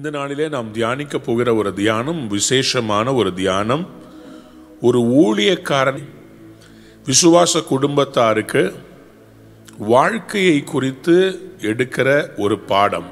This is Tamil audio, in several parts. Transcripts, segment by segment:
இந்த நாளிலே நாம் தியானிக்க போகிற ஒரு தியானம் விசேஷமான ஒரு தியானம் ஒரு ஊழியக்காரன் விசுவாச குடும்பத்தாருக்கு வாழ்க்கையை குறித்து எடுக்கிற ஒரு பாடம்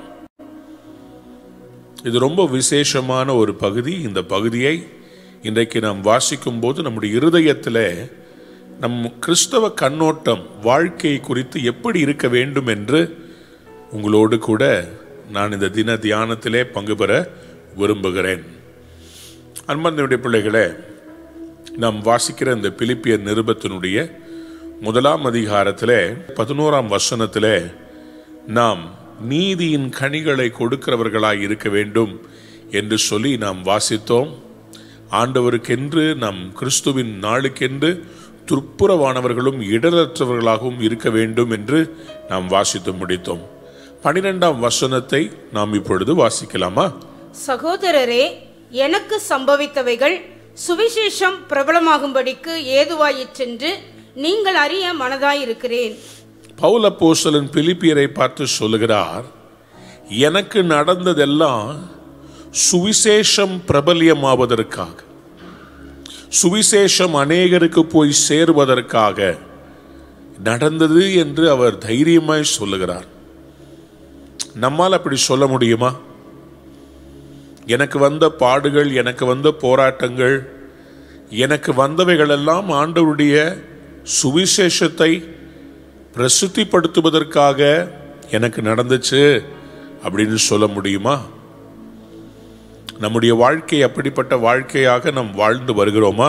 இது ரொம்ப விசேஷமான ஒரு பகுதி இந்த பகுதியை இன்றைக்கு நாம் வாசிக்கும் போது நம்முடைய இருதயத்தில் நம் கிறிஸ்தவ கண்ணோட்டம் வாழ்க்கையை குறித்து எப்படி இருக்க வேண்டும் என்று உங்களோடு கூட நான் இந்த தின தியானத்திலே பங்கு பெற விரும்புகிறேன் அன்பனுடைய பிள்ளைகளே நாம் வாசிக்கிற இந்த பிலிப்பியர் நிருபத்தினுடைய முதலாம் அதிகாரத்திலே பதினோராம் வசனத்திலே நாம் நீதியின் கனிகளை கொடுக்கிறவர்களாய் இருக்க வேண்டும் என்று சொல்லி நாம் வாசித்தோம் ஆண்டவருக்கென்று நாம் கிறிஸ்துவின் நாளுக்கென்று துப்புரவானவர்களும் இடரற்றவர்களாகவும் இருக்க வேண்டும் என்று நாம் வாசித்து முடித்தோம் பனிரெண்டாம் வசனத்தை நாம் இப்பொழுது வாசிக்கலாமா சகோதரரே எனக்கு சம்பவித்தவைகள் சுவிசேஷம் பிரபலமாகும்படிக்கு ஏதுவாயிற்றென்று நீங்கள் அறிய மனதாயிருக்கிறேன் பவுல போஸ்தலன் பிலிப்பியரை பார்த்து சொல்லுகிறார் எனக்கு நடந்ததெல்லாம் சுவிசேஷம் பிரபல்யமாவதற்காக சுவிசேஷம் அநேகருக்கு போய் சேருவதற்காக நடந்தது என்று அவர் தைரியமாய் சொல்லுகிறார் நம்மால் அப்படி சொல்ல முடியுமா எனக்கு வந்த பாடுகள் எனக்கு வந்த போராட்டங்கள் எனக்கு வந்தவைகளெல்லாம் ஆண்டவருடைய சுவிசேஷத்தை பிரசித்திப்படுத்துவதற்காக எனக்கு நடந்துச்சு அப்படின்னு சொல்ல முடியுமா நம்முடைய வாழ்க்கை அப்படிப்பட்ட வாழ்க்கையாக நாம் வாழ்ந்து வருகிறோமா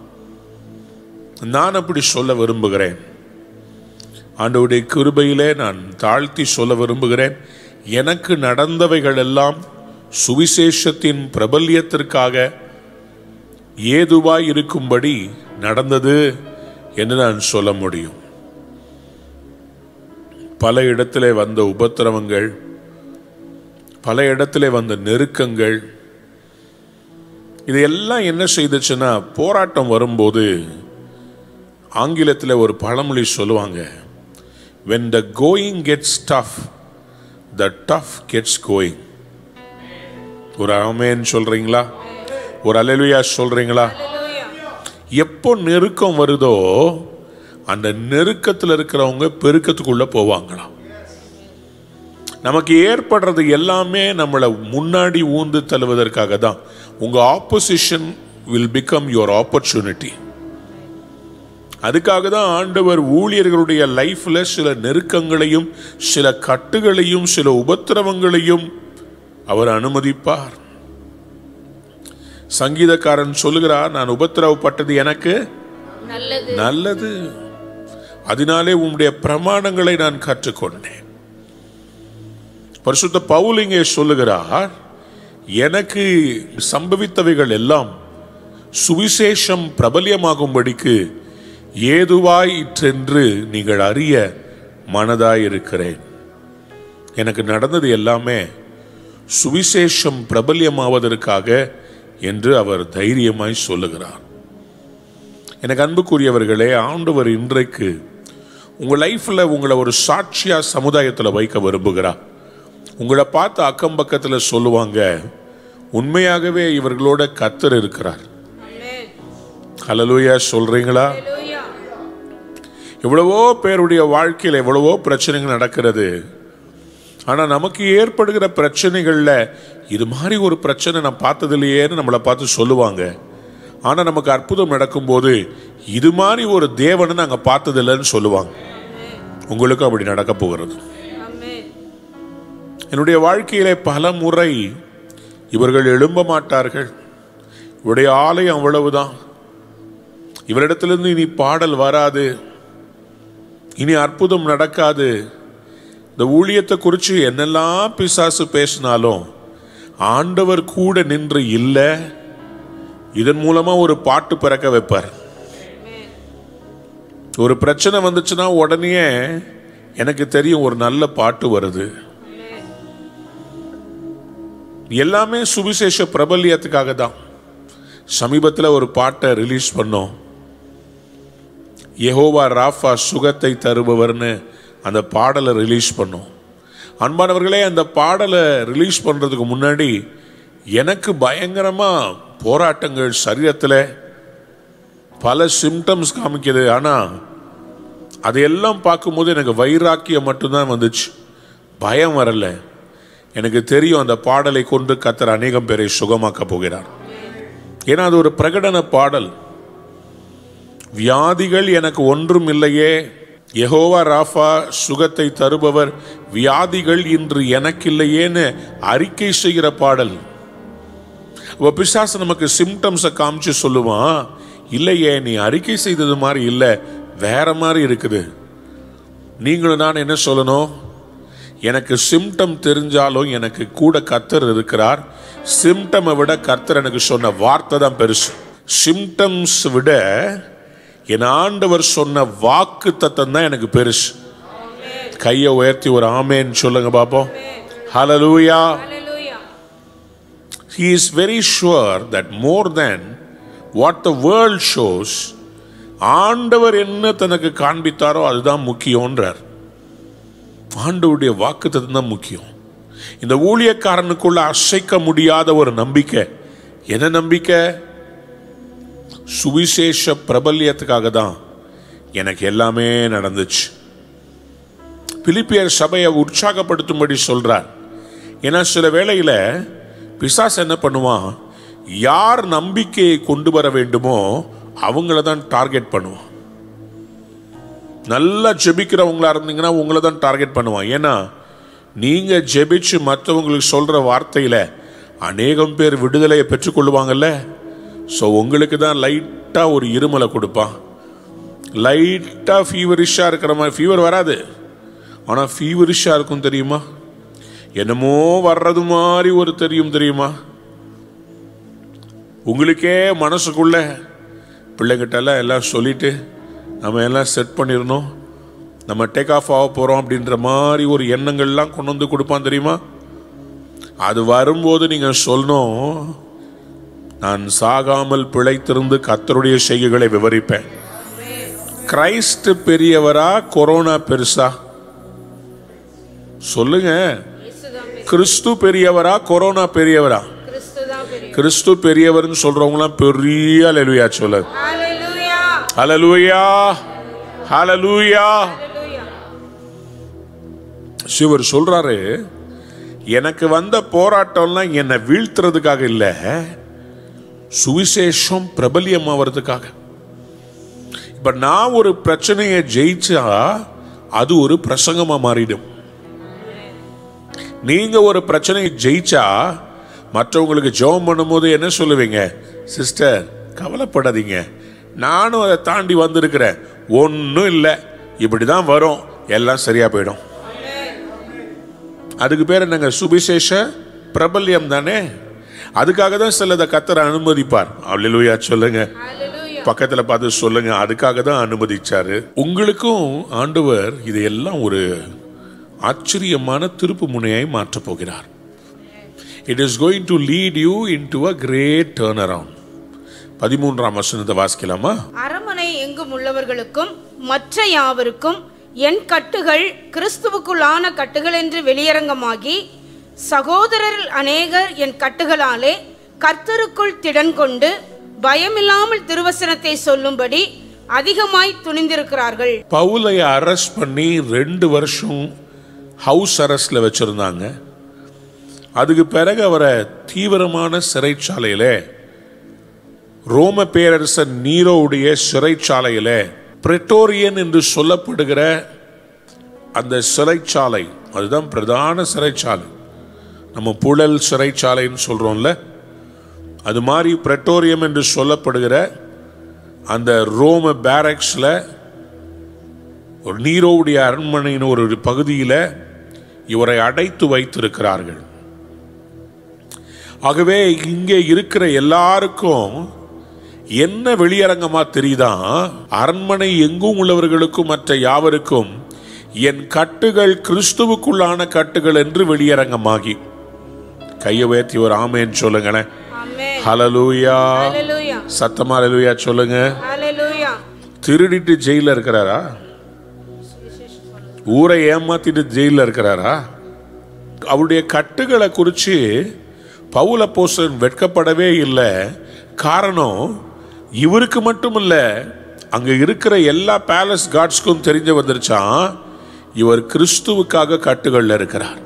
நான் அப்படி சொல்ல விரும்புகிறேன் ஆண்டவருடைய கிருபையிலே நான் தாழ்த்தி சொல்ல விரும்புகிறேன் எனக்கு நடந்தவைகள் எல்லாம் சுவிசேஷத்தின் பிரபல்யத்திற்காக ஏதுவாய் இருக்கும்படி நடந்தது என்று நான் சொல்ல முடியும் பல இடத்திலே வந்த உபத்திரவங்கள் பல இடத்திலே வந்த நெருக்கங்கள் இதையெல்லாம் என்ன செய்துச்சுன்னா போராட்டம் வரும்போது ஆங்கிலத்தில் ஒரு பழமொழி சொல்லுவாங்க when the going gets tough the tough gets going ஒரு ஆமேன் சொல்றீங்களா ஒரு அலைலுயா சொல்றீங்களா எப்போ நெருக்கம் வருதோ அந்த நெருக்கத்தில் இருக்கிறவங்க பெருக்கத்துக்குள்ள போவாங்களாம் நமக்கு ஏற்படுறது எல்லாமே நம்மளை முன்னாடி ஊந்து தள்ளுவதற்காக தான் உங்க opposition will become your opportunity அதுக்காக தான் ஆண்டவர் ஊழியர்களுடைய லைஃப்ல சில நெருக்கங்களையும் சில கட்டுகளையும் சில உபத்திரவங்களையும் அவர் அனுமதிப்பார் சங்கீதக்காரன் சொல்லுகிறார் நான் உபத்திரவப்பட்டது எனக்கு நல்லது நல்லது அதனாலே உம்முடைய பிரமாணங்களை நான் கற்றுக்கொண்டேன் பரிசுத்த பவுல் இங்கே சொல்லுகிறார் எனக்கு சம்பவித்தவைகள் எல்லாம் சுவிசேஷம் பிரபல்யமாகும்படிக்கு ஏதுவாயிற்றென்று நீங்கள் அறிய மனதாயிருக்கிறேன் எனக்கு நடந்தது எல்லாமே சுவிசேஷம் பிரபல்யமாவதற்காக என்று அவர் தைரியமாய் சொல்லுகிறார் எனக்கு அன்புக்குரியவர்களே ஆண்டவர் இன்றைக்கு உங்க லைஃப்ல உங்களை ஒரு சாட்சியா சமுதாயத்தில் வைக்க விரும்புகிறார் உங்களை பார்த்து அக்கம் பக்கத்தில் சொல்லுவாங்க உண்மையாகவே இவர்களோட கத்தர் இருக்கிறார் ஹலலூயா சொல்றீங்களா Hallelujah. எவ்வளவோ பேருடைய வாழ்க்கையில் எவ்வளவோ பிரச்சனைகள் நடக்கிறது ஆனா நமக்கு ஏற்படுகிற பிரச்சனைகள்ல இது மாதிரி ஒரு பிரச்சனை நான் பார்த்தது இல்லையேன்னு நம்மளை பார்த்து சொல்லுவாங்க ஆனா நமக்கு அற்புதம் நடக்கும்போது இது மாதிரி ஒரு தேவனை நாங்க பார்த்தது இல்லைன்னு சொல்லுவாங்க உங்களுக்கும் அப்படி நடக்க போகிறது Amen. என்னுடைய வாழ்க்கையிலே பல முறை இவர்கள் எழும்ப மாட்டார்கள் இவருடைய ஆலயம் அவ்வளவுதான் இவரிடத்திலிருந்து இனி பாடல் வராது இனி அற்புதம் நடக்காது இந்த ஊழியத்தை குறித்து என்னெல்லாம் பிசாசு பேசினாலும் ஆண்டவர் கூட நின்று இல்லை இதன் மூலமா ஒரு பாட்டு பிறக்க வைப்பார் ஒரு பிரச்சனை வந்துச்சுன்னா உடனே எனக்கு தெரியும் ஒரு நல்ல பாட்டு வருது எல்லாமே சுவிசேஷ பிரபல்யத்துக்காக தான் சமீபத்தில் ஒரு பாட்டை ரிலீஸ் பண்ணோம் யெகோவா ராஃபா சுகத்தை தருபவர்னு அந்த பாடலை ரிலீஸ் பண்ணோம் அன்பானவர்களே அந்த பாடலை ரிலீஸ் பண்றதுக்கு முன்னாடி எனக்கு பயங்கரமா போராட்டங்கள் சரீரத்தில் பல சிம்டம்ஸ் காமிக்குது ஆனா அதையெல்லாம் பார்க்கும்போது எனக்கு வைராக்கியம் மட்டும்தான் வந்துச்சு பயம் வரல எனக்கு தெரியும் அந்த பாடலை கொண்டு கத்தர் அநேகம் பேரை சுகமாக்க போகிறார் ஏன்னா அது ஒரு பிரகடன பாடல் வியாதிகள் எனக்கு ஒன்றும் இல்லையே யெகோவா ராஃபா சுகத்தை தருபவர் வியாதிகள் இன்று எனக்கு இல்லையேன்னு அறிக்கை செய்கிற பாடல் அப்ப பிசாசு நமக்கு சிம்டம்ஸை காமிச்சு சொல்லுவான் இல்லையே நீ அறிக்கை செய்தது மாதிரி இல்லை வேற மாதிரி இருக்குது நீங்களும் நான் என்ன சொல்லணும் எனக்கு சிம்டம் தெரிஞ்சாலும் எனக்கு கூட கர்த்தர் இருக்கிறார் சிம்டமை விட கர்த்தர் எனக்கு சொன்ன வார்த்தை தான் பெருசு சிம்டம்ஸ் விட என் ஆண்டவர் சொன்ன வாக்கு தத்தம் தான் எனக்கு பெருசு கையை உயர்த்தி ஒரு ஆமேன்னு சொல்லுங்க பாப்போம் ஹalleluya ஹalleluya he is very sure that more than what the world shows ஆண்டவர் என்ன தனக்கு காண்பித்தாரோ அதுதான் முக்கியம்ன்றார் ஆண்டவருடைய வாக்கு தான் முக்கியம் இந்த ஊழியக்காரனுக்குள்ள அசைக்க முடியாத ஒரு நம்பிக்கை என்ன நம்பிக்கை சுவிசேஷ பிரபல்யத்துக்காக தான் எனக்கு எல்லாமே நடந்துச்சு பிலிப்பியர் சபையை உற்சாகப்படுத்தும்படி சொல்றார் ஏன்னா சில வேளையில பிசாஸ் என்ன பண்ணுவான் யார் நம்பிக்கையை கொண்டு வர வேண்டுமோ அவங்கள தான் டார்கெட் பண்ணுவான் நல்லா ஜெபிக்கிறவங்களா இருந்தீங்கன்னா உங்களை தான் டார்கெட் பண்ணுவான் ஏன்னா நீங்க ஜெபிச்சு மற்றவங்களுக்கு சொல்ற வார்த்தையில அநேகம் பேர் விடுதலையை பெற்றுக்கொள்வாங்கல்ல ஸோ உங்களுக்கு தான் லைட்டா ஒரு இருமலை கொடுப்பான் லைட்டா ஃபீவரிஷா இருக்கிற மாதிரி ஃபீவர் வராது ஆனா ஃபீவரிஷா இருக்கும் தெரியுமா என்னமோ வர்றது மாதிரி ஒரு தெரியும் தெரியுமா உங்களுக்கே மனசுக்குள்ள பிள்ளைங்கிட்டெல்லாம் எல்லாம் சொல்லிட்டு நம்ம எல்லாம் செட் பண்ணிடணும் நம்ம டேக் ஆஃப் ஆக போகிறோம் அப்படின்ற மாதிரி ஒரு எண்ணங்கள்லாம் கொண்டு வந்து கொடுப்பான் தெரியுமா அது வரும்போது நீங்கள் சொல்லணும் நான் சாகாமல் பிழைத்திருந்து கத்தருடைய செய்கைகளை விவரிப்பேன் கிரைஸ்ட் பெரியவரா கொரோனா பெருசா சொல்லுங்க இயேசுதான் பெரிய- கிறிஸ்து பெரியவரா கொரோனா பெரியவரா கிறிஸ்து தான் பெரிய கிறிஸ்து பெரியவர்னு சொல்றவங்களாம் பெரிய அலலுயா சொல்லு ஹalleluya ஹalleluya ஹalleluya ஹalleluya சிவர் சொல்றாரு எனக்கு வந்த போராட்டம்லாம் என்னை வீழ்த்துறதுக்காக இல்ல சுவிசேஷம் பிரபல்யமாவதுக்காக இப்ப நான் ஒரு பிரச்சனையை ஜெயிச்சா அது ஒரு பிரசங்கமா மாறிடும் நீங்க ஒரு பிரச்சனையை ஜெயிச்சா மற்றவங்களுக்கு ஜெபம் பண்ணும்போது என்ன சொல்லுவீங்க சிஸ்டர் கவலைப்படாதீங்க நானும் அதை தாண்டி வந்திருக்கிறேன் ஒன்றும் இல்லை இப்படிதான் வரும் எல்லாம் சரியா போயிடும் அதுக்கு பேர் என்னங்க சுபிசேஷ பிரபல்யம் தானே அதுக்காக தான் சிலதை கத்தரை அனுமதிப்பார் அல்லேலூயா சொல்லுங்க ஹalleluya பக்கத்துல பார்த்து சொல்லுங்க அதுக்காக தான் அனுமதிச்சாரு உங்களுக்கும் ஆண்டவர் இதையெல்லாம் ஒரு ஆச்சரியமான திருப்பு முனையாய் மாற்றப் போகிறார் it is going to lead you into a great turn around பதிமூன்றாம் வசனத்தை வாசிக்கலாமா அரமனை எங்கும் உள்ளவர்களுக்கும் மற்ற யாவருக்கும் என் கட்டுகள் கிறிஸ்துவுக்குள்ளான கட்டுகள் என்று வெளியரங்கமாகி சகோதரர் அநேகர் என் கட்டுகளாலே கர்த்தருக்குள் திடன் கொண்டு பயமில்லாமல் திருவசனத்தை சொல்லும்படி அதிகமாய் துணிந்திருக்கிறார்கள் பவுலை அரெஸ்ட் பண்ணி ரெண்டு வருஷம் ஹவுஸ் அரெஸ்ட்ல வச்சிருந்தாங்க அதுக்கு பிறகு அவரை தீவிரமான சிறைச்சாலையில ரோம பேரரசர் நீரோவுடைய சிறைச்சாலையில பிரெட்டோரியன் என்று சொல்லப்படுகிற அந்த சிறைச்சாலை அதுதான் பிரதான சிறைச்சாலை நம்ம புழல் சிறைச்சாலைன்னு சொல்றோம்ல அது மாதிரி பிரெட்டோரியம் என்று சொல்லப்படுகிற அந்த ரோம பேரக்ஸ்ல ஒரு நீரோவுடைய அரண்மனையின் ஒரு பகுதியில் இவரை அடைத்து வைத்திருக்கிறார்கள் ஆகவே இங்கே இருக்கிற எல்லாருக்கும் என்ன வெளியரங்கமா தெரியுதா அரண்மனை எங்கும் உள்ளவர்களுக்கும் மற்ற யாவருக்கும் என் கட்டுகள் கிறிஸ்துவுக்குள்ளான கட்டுகள் என்று வெளியரங்கமாகி கையை உயர்த்தி ஒரு ஆமேன்னு சொல்லுங்களேன் ஆமென் ஹலலூயா ஹalleluya சத்தமா ஹalleluya சொல்லுங்க ஹalleluya திருடிட்டு ஜெயில இருக்கிறாரா ஊரை ஏமாத்திட்டு ஜெயில இருக்கிறாரா அவருடைய கட்டுகளை குறித்து பவுல போசன் வெட்கப்படவே இல்லை காரணம் இவருக்கு மட்டும் இல்லை அங்கே இருக்கிற எல்லா பேலஸ் காட்ஸ்க்கும் தெரிஞ்சு வந்துருச்சான் இவர் கிறிஸ்துவுக்காக கட்டுகளில் இருக்கிறார்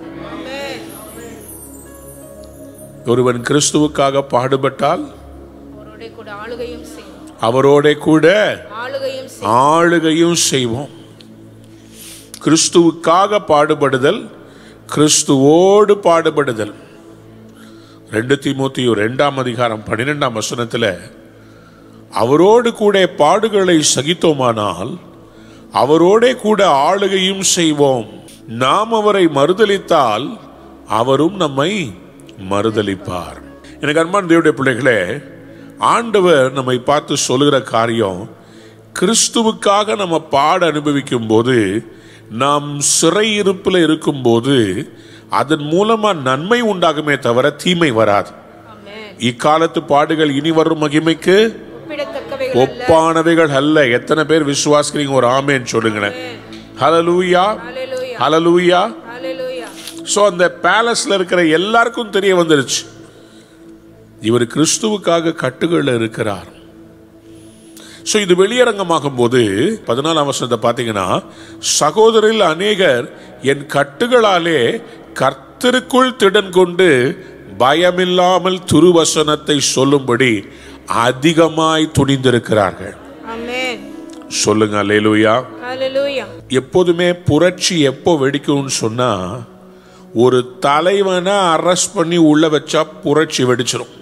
ஒருவன் கிறிஸ்துவுக்காக பாடுபட்டால் அவரோட கூட ஆளுகையும் செய்வோம் அவரோட கூட ஆளுகையும் செய்வோம் ஆளுகையும் செய்வோம் கிறிஸ்துவுக்காக பாடுபடுதல் கிறிஸ்துவோடு பாடுபடுதல் ரெண்டு தீமோத்தியும் ரெண்டாம் அதிகாரம் பன்னிரெண்டாம் வசனத்தில் அவரோடு கூட பாடுகளை சகித்தோமானால் அவரோடே கூட ஆளுகையும் செய்வோம் நாம் அவரை மறுதலித்தால் அவரும் நம்மை மறுதலிப்பார் எனக்கு அன்பான தேவடைய பிள்ளைகளே ஆண்டவர் நம்மை பார்த்து சொல்லுகிற காரியம் கிறிஸ்துவுக்காக நம்ம பாட அனுபவிக்கும் போது நாம் சிறையிருப்பில் இருக்கும்போது அதன் மூலமா நன்மை உண்டாகுமே தவிர தீமை வராது ஆமென் இக்காலத்து பாடுகள் இனி வரும் மகிமைக்கு ஒப்பிடத்தக்கவைகள் அல்ல ஒப்பானவைகள் அல்ல எத்தனை பேர் விசுவாசிக்கிறீங்க ஒரு ஆமேன்னு சொல்லுங்களேன் ஹலலூயா ஹalleluya ஹலலூயா ஹalleluya ஸோ அந்த பேலஸ்ல இருக்கிற எல்லாருக்கும் தெரிய வந்துருச்சு இவர் கிறிஸ்துவுக்காக கட்டுகளில் இருக்கிறார் ஸோ இது வெளியரங்கமாகும் போது பதினாலாம் வருஷத்தை பார்த்தீங்கன்னா சகோதரில் அநேகர் என் கட்டுகளாலே கர்த்தருக்குள் திடன் கொண்டு பயமில்லாமல் துருவசனத்தை சொல்லும்படி அதிகமாய் துணிந்திருக்கிறார்கள் ஆமென் சொல்லுங்க அல்லேலூயா ஹalleluya எப்போதுமே புரட்சி எப்போ வெடிக்கும்னு சொன்னா ஒரு தலைவனை அரெஸ்ட் பண்ணி உள்ள வச்சா புரட்சி வெடிச்சிடும்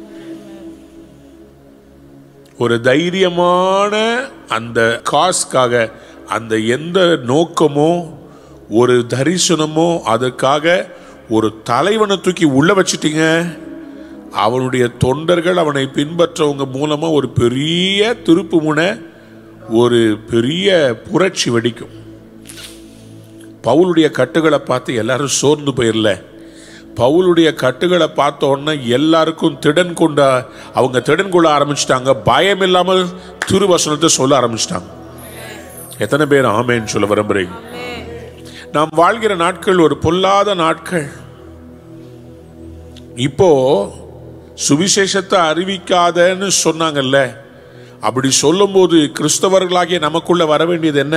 ஒரு தைரியமான அந்த காஸ்க்காக அந்த எந்த நோக்கமோ ஒரு தரிசனமோ அதற்காக ஒரு தலைவனை தூக்கி உள்ள வச்சிட்டீங்க அவனுடைய தொண்டர்கள் அவனை பின்பற்றவங்க மூலமா ஒரு பெரிய திருப்பு முனை ஒரு பெரிய புரட்சி வெடிக்கும் பவுலுடைய கட்டுகளை பார்த்து எல்லாரும் சோர்ந்து போயிடல பவுலுடைய கட்டுகளை பார்த்த உடனே எல்லாருக்கும் திடன் கொண்ட அவங்க திடன் கொள்ள ஆரம்பிச்சிட்டாங்க பயம் இல்லாமல் திருவசனத்தை சொல்ல ஆரம்பிச்சிட்டாங்க எத்தனை பேர் ஆமேன்னு சொல்ல விரும்புறீங்க ஆமென் நாம் வாழ்கிற நாட்கள் ஒரு பொல்லாத நாட்கள் இப்போ சுவிசேஷத்தை அறிவிக்காதன்னு சொன்னாங்கல்ல அப்படி சொல்லும்போது கிறிஸ்தவர்களாகிய நமக்குள்ள வர வேண்டியது என்ன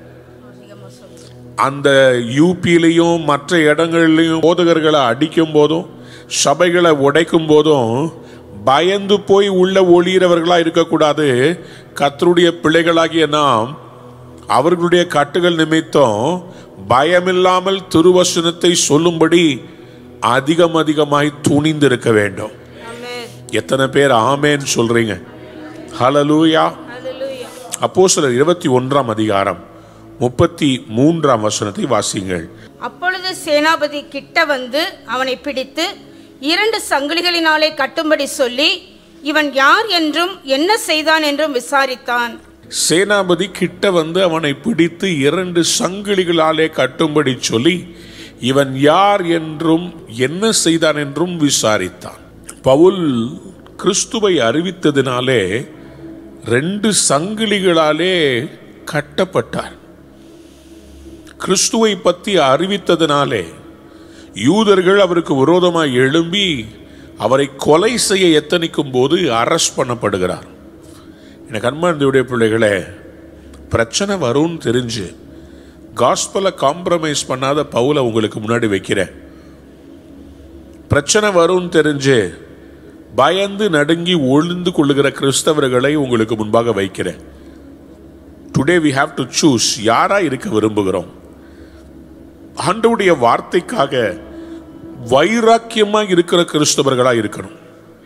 அந்த யூபியிலையும் மற்ற இடங்கள்லையும் போதகர்களை அடிக்கும் போதும் சபைகளை உடைக்கும் போதும் பயந்து போய் உள்ள ஒளியிறவர்களா இருக்கக்கூடாது கத்தருடைய பிள்ளைகளாகிய நாம் அவர்களுடைய கட்டுகள் நிமித்தம் பயமில்லாமல் திருவசனத்தை சொல்லும்படி அதிகம் அதிகமாய் துணிந்திருக்க வேண்டும் ஆமென் எத்தனை பேர் ஆமேன்னு சொல்றீங்க ஹலலூயா ஹalleluya அப்போ சிலர் இருபத்தி ஒன்றாம் அதிகாரம் முப்பத்தி மூன்றாம் வசனத்தை வாசிங்கள் அப்பொழுது சேனாபதி கிட்ட வந்து அவனை பிடித்து இரண்டு சங்கிலிகளினாலே கட்டும்படி சொல்லி இவன் யார் என்றும் என்ன செய்தான் என்றும் விசாரித்தான் சேனாபதி கிட்ட வந்து அவனை பிடித்து இரண்டு சங்கிலிகளாலே கட்டும்படி சொல்லி இவன் யார் என்றும் என்ன செய்தான் என்றும் விசாரித்தான் பவுல் கிறிஸ்துவை அறிவித்ததினாலே ரெண்டு சங்கிலிகளாலே கட்டப்பட்டார் கிறிஸ்துவை பற்றி அறிவித்ததினாலே யூதர்கள் அவருக்கு விரோதமாய் எழும்பி அவரை கொலை செய்ய எத்தனிக்கும் போது அரெஸ்ட் பண்ணப்படுகிறார் எனக்கு அன்பானதுடைய பிள்ளைகளே பிரச்சனை வரும்னு தெரிஞ்சு காஸ்பலை காம்ப்ரமைஸ் பண்ணாத பவுலை உங்களுக்கு முன்னாடி வைக்கிறேன் பிரச்சனை வரும்னு தெரிஞ்சு பயந்து நடுங்கி ஒளிந்து கொள்ளுகிற கிறிஸ்தவர்களை உங்களுக்கு முன்பாக வைக்கிறேன் today we have to choose யாரா இருக்க விரும்புகிறோம் ஆண்டவுடைய வார்த்தைக்காக வைராக்கியமா இருக்கிற கிறிஸ்தவர்களா இருக்கணும்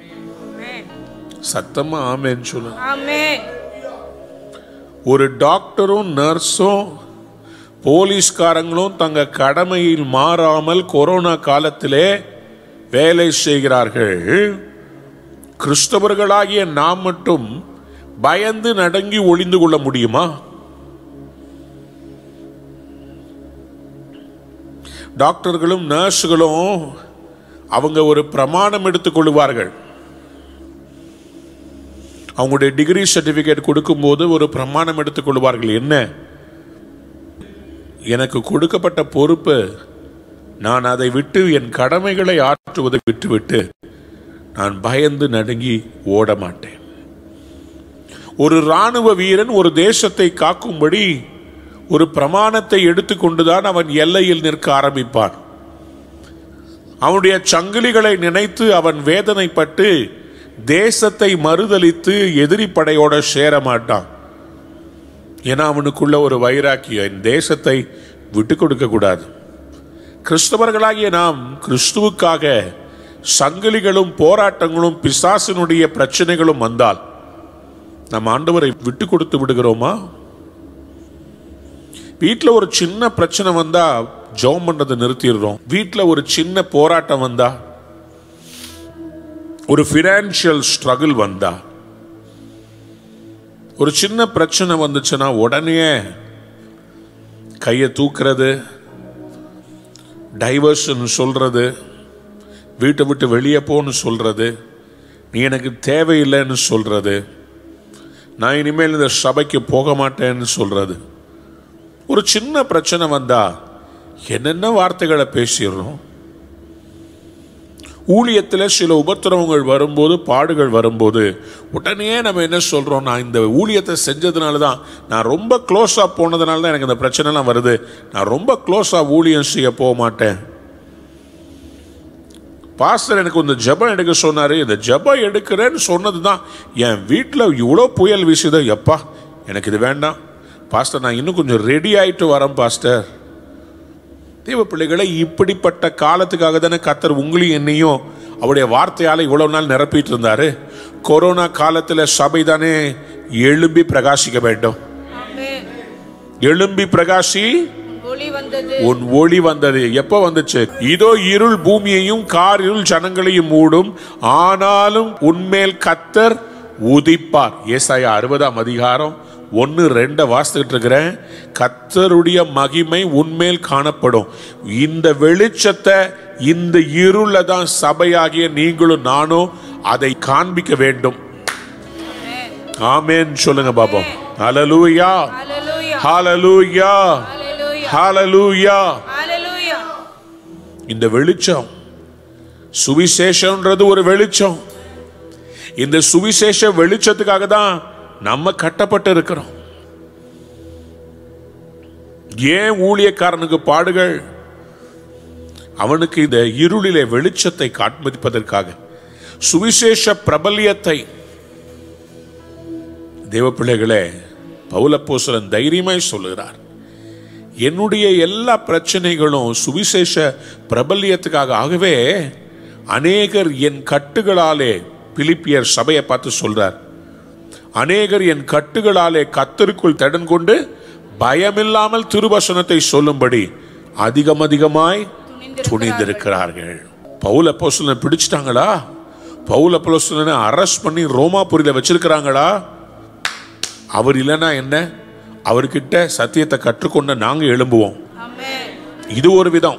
சத்தமா ஆமேன்னு சொல்லுங்க ஆமென் ஒரு டாக்டரும் நர்ஸும் போலீஸ்காரங்களும் தங்க கடமையில் மாறாமல் கொரோனா காலத்திலே வேலை செய்கிறார்கள் கிறிஸ்தவர்களாகிய நாம் மட்டும் பயந்து நடுங்கி ஒளிந்து கொள்ள முடியுமா டாக்டர்களும் நர்ஸுகளும் அவங்க ஒரு பிரமாணம் எடுத்துக் கொள்வார்கள் அவங்களுடைய டிகிரி சர்டிபிகேட் கொடுக்கும்போது ஒரு பிரமாணம் எடுத்துக் கொள்வார்கள் என்ன எனக்கு கொடுக்கப்பட்ட பொறுப்பு நான் அதை விட்டு என் கடமைகளை ஆற்றுவதை விட்டுவிட்டு நான் பயந்து நடுங்கி ஓட மாட்டேன் ஒரு ராணுவ வீரன் ஒரு தேசத்தை காக்கும்படி ஒரு பிரமாணத்தை எடுத்துக்கொண்டுதான் அவன் எல்லையில் நிற்க ஆரம்பிப்பான் அவனுடைய சங்கிலிகளை நினைத்து அவன் வேதனைப்பட்டு தேசத்தை மறுதலித்து எதிரி படையோட சேர மாட்டான் ஏன்னா அவனுக்குள்ள ஒரு வைராக்கியம் என் தேசத்தை விட்டு கொடுக்க கூடாது கிறிஸ்தவர்களாகிய நாம் கிறிஸ்துவுக்காக சங்கிலிகளும் போராட்டங்களும் பிசாசினுடைய பிரச்சனைகளும் வந்தால் நம் ஆண்டவரை விட்டு கொடுத்து விடுகிறோமா வீட்டில் ஒரு சின்ன பிரச்சனை வந்தா ஜெபம் பண்றதை நிறுத்திடுறோம் வீட்டில் ஒரு சின்ன போராட்டம் வந்தா ஒரு ஃபினான்ஷியல் ஸ்ட்ரகிள் வந்தா ஒரு சின்ன பிரச்சனை வந்துச்சுன்னா உடனே கையை தூக்குறது டைவர்ஷன் சொல்றது வீட்டை விட்டு வெளியே போன்னு சொல்றது நீ எனக்கு தேவையில்லைன்னு சொல்றது நான் இனிமேல் இந்த சபைக்கு போக மாட்டேன்னு சொல்றது ஒரு சின்ன பிரச்சனை வந்தா என்னென்ன வார்த்தைகளை பேசிடுறோம் ஊழியத்தில் சில உபத்திரவங்கள் வரும்போது பாடுகள் வரும்போது உடனே நம்ம என்ன சொல்றோம் நான் இந்த ஊழியத்தை செஞ்சதுனால தான் நான் ரொம்ப க்ளோஸாக போனதுனால தான் எனக்கு இந்த பிரச்சனைலாம் வருது நான் ரொம்ப க்ளோஸாக ஊழியம் செய்ய போக மாட்டேன் பாஸ்டர் எனக்கு இந்த ஜெபம் எடுக்க சொன்னாரு இந்த ஜெபம் எடுக்கிறேன்னு சொன்னது தான் என் வீட்டில் இவ்வளோ புயல் வீசுதோ எப்பா எனக்கு இது வேண்டாம் பாஸ்டர் நான் இன்னும் கொஞ்சம் ரெடி ஆயிட்டு வரேன் பாஸ்டர் தேவ பிள்ளைகளை இப்படிப்பட்ட காலத்துக்காக தானே கத்தர் உங்களையும் என்னையும் அவருடைய வார்த்தையால இவ்வளவு நாள் நிரப்பிட்டு இருந்தாரு கொரோனா காலத்துல சபை தானே எழும்பி பிரகாசிக்க வேண்டும் ஆமென். எழும்பி பிரகாசி ஒளி வந்தது உன் ஒளி வந்தது எப்ப வந்துச்சு இதோ இருள் பூமியையும் கார் இருள் ஜனங்களையும் மூடும் ஆனாலும் உன்மேல் கத்தர் உதிப்பார் ஏசாயா அறுபதாம் அதிகாரம் ஒன்னு ரெண்ட வாசித்துக்கிட்டு இருக்கிறேன் கத்தருடைய மகிமை உன்மேல் காணப்படும் இந்த வெளிச்சத்தை இந்த இருள தான் சபையாகிய நீங்களும் நானும் அதை காண்பிக்க வேண்டும் ஆமேன் சொல்லுங்க பாப்போம் ஹalleluya ஹalleluya ஹalleluya ஹalleluya ஹalleluya ஹalleluya இந்த வெளிச்சம் சுவிசேஷம்ன்றது ஒரு வெளிச்சம் இந்த சுவிசேஷ வெளிச்சத்துக்காக தான் நம்ம கட்டப்பட்டு இருக்கிறோம் ஏன் ஊழியக்காரனுக்கு பாடுகள் அவனுக்கு இந்த இருளிலே வெளிச்சத்தை காண்பிப்பதற்காக சுவிசேஷ பிரபல்யத்தை தேவ பிள்ளைகளே பௌலப்போசலன் தைரியமாய் சொல்லுகிறார் என்னுடைய எல்லா பிரச்சனைகளும் சுவிசேஷ பிரபல்யத்துக்காக ஆகவே அநேகர் என் கட்டுகளாலே பிலிப்பியர் சபையை பார்த்து சொல்றார் அநேகர் என் கட்டுகளாலே கத்தருக்குள் தடன் கொண்டு பயமில்லாமல் திருவசனத்தை சொல்லும்படி அதிகம் அதிகமாய் துணிந்திருக்கிறார்கள் பவுல் அப்போஸ்தலனை பிடிச்சிட்டாங்களா பவுல் அப்போஸ்தலனை அரெஸ்ட் பண்ணி ரோமாபுரியில வச்சிருக்கிறாங்களா அவர் இல்லைன்னா என்ன அவர்கிட்ட சத்தியத்தை கற்றுக்கொண்ட நாங்க எழும்புவோம் ஆமென் இது ஒரு விதம்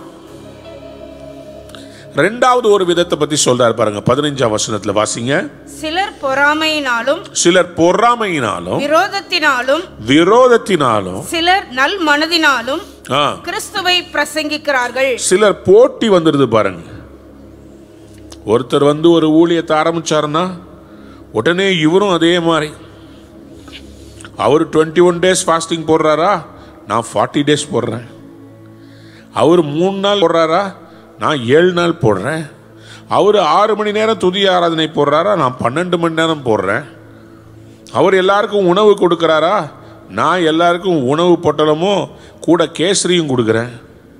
ரெண்டாவது ஒரு விதத்தை பத்தி சொல்றாரு பாருங்க பதினைஞ்சாம் வசனத்துல வாசிங்க சிலர் பொறாமையினாலும் சிலர் பொறாமையினாலும் விரோதத்தினாலும் விரோதத்தினாலும் சிலர் நல் மனதினாலும் ஆ, கிறிஸ்துவை பிரசங்கிக்கிறார்கள் சிலர் போட்டி வந்துடுது பாருங்க ஒருத்தர் வந்து ஒரு ஊழியத்தை ஆரம்பிச்சாருன்னா உடனே இவரும் அதே மாதிரி அவர் டுவெண்ட்டி ஒன் டேஸ் ஃபாஸ்டிங் போடுறாரா நான் ஃபார்ட்டி டேஸ் போடுறேன் அவர் மூணு நாள் போடுறாரா நான் ஏழு நாள் போடுறேன் அவர் ஆறு மணி நேரம் துதி ஆராதனை போடுறாரா நான் பன்னெண்டு மணி நேரம் போடுறேன் அவர் எல்லாருக்கும் உணவு கொடுக்கறாரா நான் எல்லாருக்கும் உணவு பொட்டலமும் கூட கேசரியும் கொடுக்குறேன்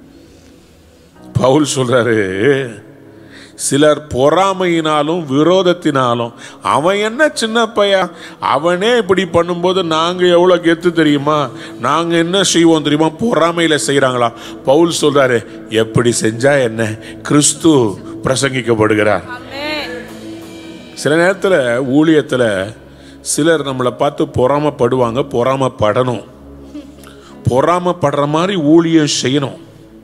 பவுல் சொல்றாரு சிலர் பொறாமையினாலும் விரோதத்தினாலும் அவன் என்ன சின்ன பையன் அவனே இப்படி பண்ணும்போது நாங்க எவ்வளவு கெத்து தெரியுமா நாங்க என்ன செய்வோம் தெரியுமா பொறாமையில செய்யறாங்களா பவுல் சொல்றாரு எப்படி செஞ்சா என்ன கிறிஸ்து பிரசங்கிக்கப்படுகிறார் ஆமென் சில நேரத்தில் ஊழியத்தில் சிலர் நம்மளை பார்த்து பொறாமப்படுவாங்க பொறாமப்படணும் பொறாமப்படுற மாதிரி ஊழியம் செய்யணும்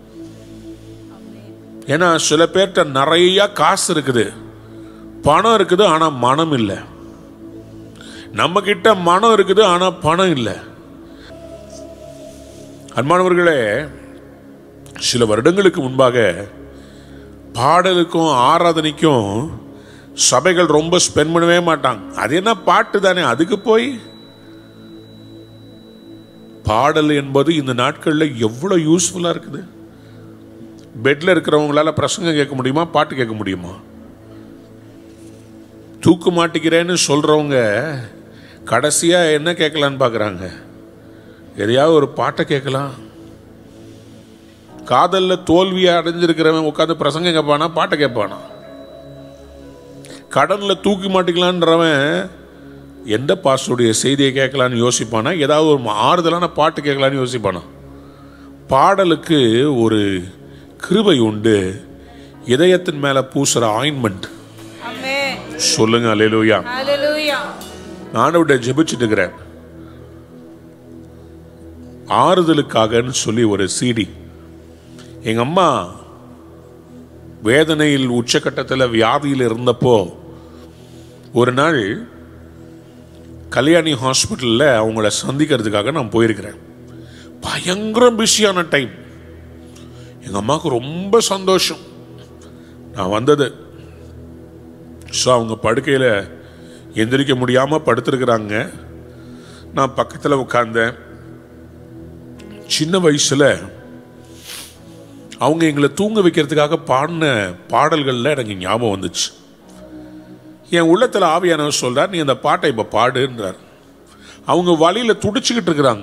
ஏன்னா சில பேர்கிட்ட நிறைய காசு இருக்குது பணம் இருக்குது ஆனால் மனம் இல்லை நம்ம கிட்ட மனம் இருக்குது ஆனால் பணம் இல்லை அன்பானவர்களே சில வருடங்களுக்கு முன்பாக பாடலுக்கும் ஆராதனைக்கும் சபைகள் ரொம்ப ஸ்பெண்ட் பண்ணவே மாட்டாங்க அது என்ன பாட்டு தானே அதுக்கு போய் பாடல் என்பது இந்த நாட்களில் எவ்வளோ யூஸ்ஃபுல்லாக இருக்குது பெட்டில் இருக்கிறவங்களால பிரசங்கம் கேட்க முடியுமா பாட்டு கேட்க முடியுமா தூக்கு மாட்டிக்கிறேன்னு சொல்கிறவங்க கடைசியாக என்ன கேட்கலான்னு பார்க்குறாங்க எதையாவது ஒரு பாட்டை கேட்கலாம் காதலில் தோல்வியை அடைஞ்சிருக்கிறவன் உட்காந்து பிரசங்கம் கேட்பானா பாட்டை கேட்பானா கடனில் தூக்கி மாட்டிக்கலான்றவன் எந்த பாஸ்டருடைய செய்தியை கேட்கலான்னு யோசிப்பானா ஏதாவது ஒரு ஆறுதலான பாட்டு கேட்கலான்னு யோசிப்பானா பாடலுக்கு ஒரு கிருபை உண்டு இதயத்தின் மேலே பூசுகிற ஆயின்மெண்ட் ஆமென் சொல்லுங்க அலையிலூயா ஹalleluya ஆண்டவர்கிட்ட ஜெபிச்சுட்டு இருக்கிறேன் ஆறுதலுக்காகன்னு சொல்லி ஒரு சிடி எங்க அம்மா வேதனையில் உச்சக்கட்டத்தில் வியாதியில் இருந்தப்போ ஒரு நாள் கல்யாணி ஹாஸ்பிட்டலில் அவங்கள சந்திக்கிறதுக்காக நான் போயிருக்கிறேன் பயங்கர பிஸியான டைம் எங்கள் அம்மாவுக்கு ரொம்ப சந்தோஷம் நான் வந்தது ஸோ அவங்க படுக்கையில் எந்திரிக்க முடியாமல் படுத்திருக்கிறாங்க நான் பக்கத்தில் உட்கார்ந்தேன் சின்ன வயசில் அவங்க எங்களை தூங்க வைக்கிறதுக்காக பாடின பாடல்களில் எனக்கு ஞாபகம் வந்துச்சு என் உள்ளத்தில் ஆவியானவர் சொல்றார் நீ அந்த பாட்டை இப்போ பாடுன்றார் அவங்க வழியில் துடிச்சுக்கிட்டு இருக்கிறாங்க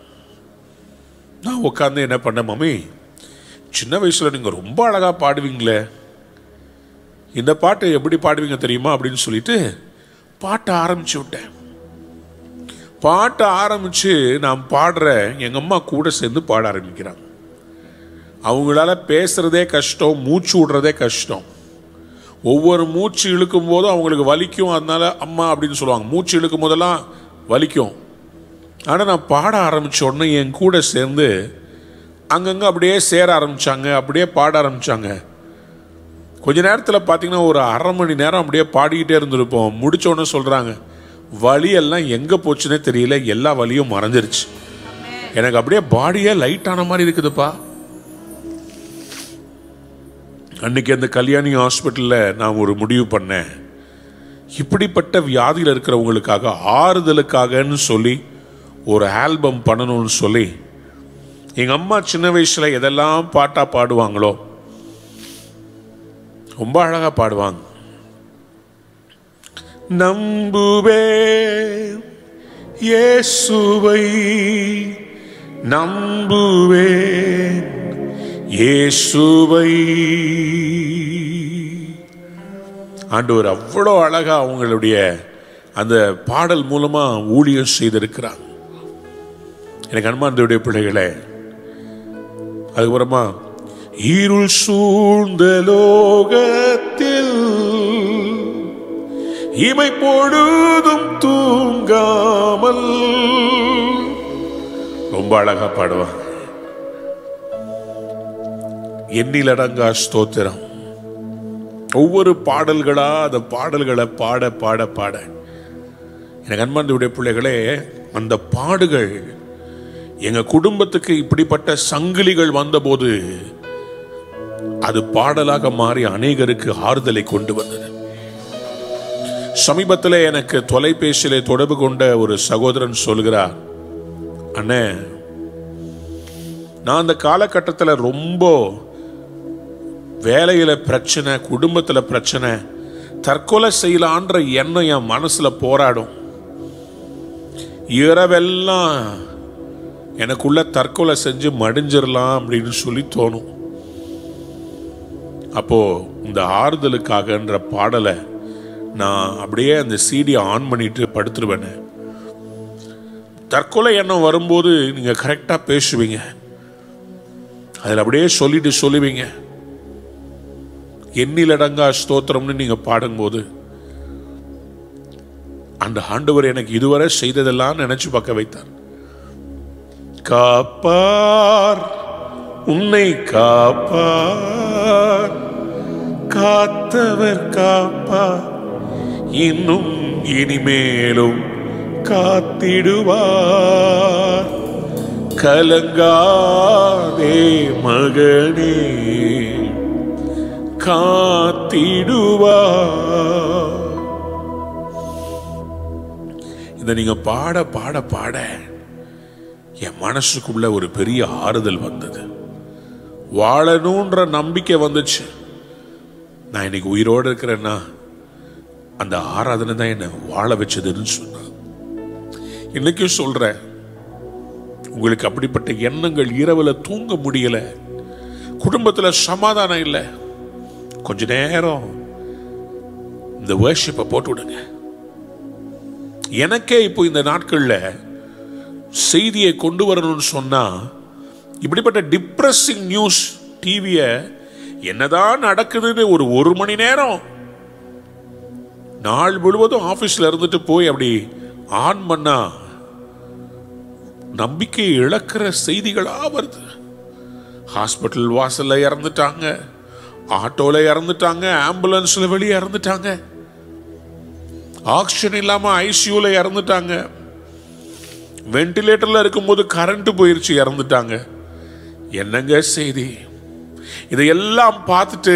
நான் உட்காந்து என்ன பண்ணேன் மம்மி சின்ன வயசில் நீங்கள் ரொம்ப அழகாக பாடுவீங்களே இந்த பாட்டை எப்படி பாடுவீங்க தெரியுமா அப்படின்னு சொல்லிட்டு பாட்டை ஆரம்பிச்சு விட்டேன் பாட்டை ஆரம்பிச்சு நான் பாடுறேன் எங்க அம்மா கூட சேர்ந்து பாட ஆரம்பிக்கிறாங்க அவங்களால பேசுறதே கஷ்டம் மூச்சு விடுறதே கஷ்டம் ஒவ்வொரு மூச்சு இழுக்கும் போதும் அவங்களுக்கு வலிக்கும் அதனால அம்மா அப்படின்னு சொல்லுவாங்க மூச்சு இழுக்கும் போதெல்லாம் வலிக்கும் ஆனால் நான் பாட ஆரம்பிச்ச உடனே என் கூட சேர்ந்து அங்கங்கே அப்படியே சேர ஆரம்பிச்சாங்க அப்படியே பாட ஆரம்பிச்சாங்க கொஞ்ச நேரத்தில் பார்த்தீங்கன்னா ஒரு அரை மணி நேரம் அப்படியே பாடிக்கிட்டே இருந்திருப்போம் முடிச்ச உடனே சொல்கிறாங்க வலியெல்லாம் எங்கே போச்சுன்னே தெரியல எல்லா வலியும் மறைஞ்சிருச்சு எனக்கு அப்படியே பாடியே லைட் ஆன மாதிரி இருக்குதுப்பா அன்னைக்கு அந்த கல்யாணி ஹாஸ்பிட்டலில் நான் ஒரு முடிவு பண்ணேன் இப்படிப்பட்ட வியாதியில் இருக்கிறவங்களுக்காக ஆறுதலுக்காகன்னு சொல்லி ஒரு ஆல்பம் பண்ணணும்னு சொல்லி எங்கள் அம்மா சின்ன வயசில் எதெல்லாம் பாட்டாக பாடுவாங்களோ ரொம்ப அழகா பாடுவாங்க நம்புவேன் இயேசுவை நம்புவேன் இயேசுவை ஆண்டவர் அவ்வளோ அழகா அவங்களுடைய அந்த பாடல் மூலமா ஊழியம் செய்திருக்கிறாங்க எனக்கு அன்பாந்தருடைய பிள்ளைகளே அதுக்கப்புறமா இருள் சூழ்ந்த லோகத்தில் இமை பொழுதும் தூங்காமல் ரொம்ப அழகா பாடுவாங்க எண்ணிலடங்கா ஸ்தோத்திரம் ஒவ்வொரு பாடல்களா அந்த பாடல்களை பாட பாட பாட எனக்கு அன்பாந்துடைய பிள்ளைகளே அந்த பாடுகள் எங்க குடும்பத்துக்கு இப்படிப்பட்ட சங்கிலிகள் வந்தபோது அது பாடலாக மாறி அநேகருக்கு ஆறுதலை கொண்டு வந்தது சமீபத்தில் எனக்கு தொலைபேசியிலே தொடர்பு கொண்ட ஒரு சகோதரன் சொல்கிறார் அண்ணே நான் அந்த காலகட்டத்தில் ரொம்ப வேலையில பிரச்சனை குடும்பத்துல பிரச்சனை தற்கொலை செய்யலான்ற எண்ணம் என் மனசுல போராடும் இரவெல்லாம் எனக்குள்ள தற்கொலை செஞ்சு மடிஞ்சிடலாம் அப்படின்னு சொல்லி தோணும் அப்போ இந்த ஆறுதலுக்காகன்ற பாடலை நான் அப்படியே அந்த சீடியை ஆன் பண்ணிட்டு படுத்துருவேன் தற்கொலை எண்ணம் வரும்போது நீங்க கரெக்டா பேசுவீங்க அதில் அப்படியே சொல்லிட்டு சொல்லுவீங்க எண்ணிலடங்கா ஸ்தோத்திரம்னு நீங்க பாடும்போது அந்த ஆண்டவர் எனக்கு இதுவரை செய்ததெல்லாம் நினைச்சு பார்க்க வைத்தார் காப்பார் உன்னை காப்பார் காத்தவர் காப்பார் இன்னும் இனிமேலும் காத்திடுவார் கலங்காதே மகனே காத்திடுவா இதை நீங்க பாட பாட பாட என் மனசுக்குள்ள ஒரு பெரிய ஆறுதல் வந்தது வாழணுன்ற நம்பிக்கை வந்துச்சு நான் இன்னைக்கு உயிரோடு இருக்கிறேன்னா அந்த ஆராதனை தான் என்னை வாழ வச்சதுன்னு சொன்னான் இன்னைக்கும் சொல்றேன் உங்களுக்கு அப்படிப்பட்ட எண்ணங்கள் இரவுல தூங்க முடியல குடும்பத்துல சமாதானம் இல்லை கொஞ்ச நேரம் இந்த வேர்ஷிப்பை போட்டு விடுங்க எனக்கே இப்போ இந்த நாட்கள்ல செய்தியை கொண்டு வரணும்னு சொன்னா இப்படிப்பட்ட டிப்ரெசிங் நியூஸ் டிவிய என்னதான் நடக்குதுன்னு ஒரு ஒரு மணி நேரம் நாள் முழுவதும் ஆபீஸ்ல இருந்துட்டு போய் அப்படி ஆன் பண்ணா நம்பிக்கை இழக்கிற செய்திகளா வருது ஹாஸ்பிட்டல் வாசல்ல இறந்துட்டாங்க ஆட்டோல இறந்துட்டாங்க ஆம்புலன்ஸ்ல வெளியே இறந்துட்டாங்க ஆக்சிஜன் இல்லாம ஐசியூல இறந்துட்டாங்க வென்டிலேட்டர்ல இருக்கும்போது கரண்ட் போயிருச்சு இறந்துட்டாங்க என்னங்க செய்தி இதையெல்லாம் பார்த்துட்டு